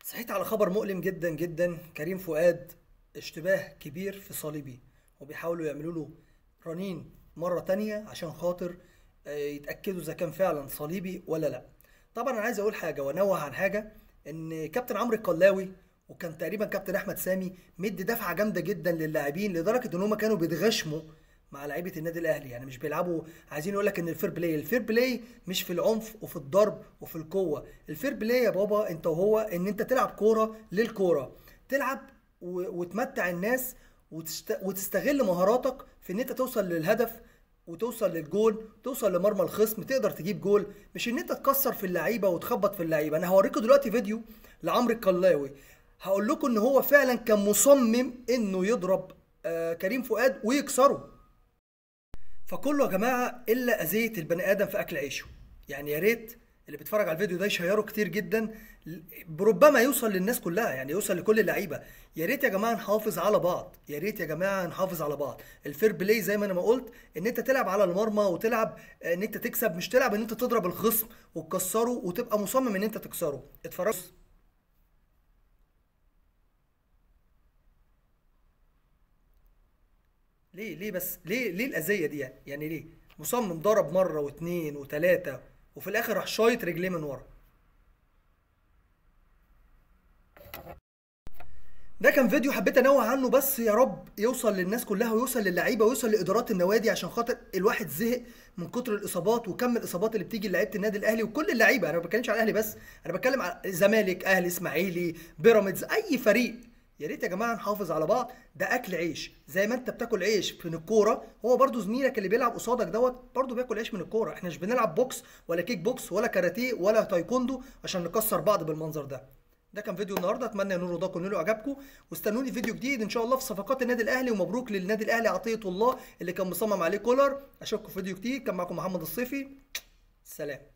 صحيت على خبر مؤلم جدا جدا كريم فؤاد اشتباه كبير في صليبي وبيحاولوا يعملوا له رنين مرة تانية عشان خاطر آه، يتأكدوا إذا كان فعلا صليبي ولا لا طبعا أنا عايز أقول حاجة وأنوه عن حاجة إن كابتن عمرو القلاوي وكان تقريبا كابتن أحمد سامي مدي دفعة جامدة جدا للاعبين لدرجة إن هما كانوا بيتغشموا مع لعيبه النادي الاهلي يعني مش بيلعبوا عايزين يقول لك ان الفير بلاي الفير بلاي مش في العنف وفي الضرب وفي القوه الفير بلاي يا بابا انت وهو ان انت تلعب كوره للكوره تلعب و... وتمتع الناس وتست... وتستغل مهاراتك في ان انت توصل للهدف وتوصل للجول توصل لمرمى الخصم تقدر تجيب جول مش ان انت تكسر في اللعيبه وتخبط في اللعيبه انا هوريكم دلوقتي فيديو لعمرو القلاوي هقول لكم ان هو فعلا كان مصمم انه يضرب آه كريم فؤاد ويكسره فكله يا جماعه الا اذيه البني ادم في اكل عيشه يعني يا ريت اللي بيتفرج على الفيديو ده يشيره كتير جدا ربما يوصل للناس كلها يعني يوصل لكل اللعيبه يا ريت يا جماعه نحافظ على بعض يا ريت يا جماعه نحافظ على بعض الفير بلاي زي ما انا ما قلت ان انت تلعب على المرمى وتلعب ان انت تكسب مش تلعب ان انت تضرب الخصم وتكسره وتبقى مصمم ان انت تكسره اتفرج ليه ليه بس ليه ليه الاذيه دي يعني يعني ليه مصمم ضرب مره واثنين وثلاثه وفي الاخر راح شايط رجليه من ورا ده كان فيديو حبيت انوه عنه بس يا رب يوصل للناس كلها ويوصل للعيبه ويوصل لادارات النوادي عشان خاطر الواحد زهق من كتر الاصابات وكم الاصابات اللي بتيجي لعيبه النادي الاهلي وكل اللعيبه انا ما بتكلمش على الاهلي بس انا بتكلم على الزمالك اهلي اسماعيلي بيراميدز اي فريق يا ريت يا جماعه نحافظ على بعض ده اكل عيش زي ما انت بتاكل عيش من الكوره هو برضو زميلك اللي بيلعب قصادك دوت برضو بياكل عيش من الكوره احنا مش بنلعب بوكس ولا كيك بوكس ولا كاراتيه ولا تايكوندو عشان نكسر بعض بالمنظر ده ده كان فيديو النهارده اتمنى ينور رضاكم ونالوا عجبكم واستنوني فيديو جديد ان شاء الله في صفقات النادي الاهلي ومبروك للنادي الاهلي عطيه الله اللي كان مصمم عليه كولر اشوفكم في فيديو جديد كان معكم محمد الصيفي سلام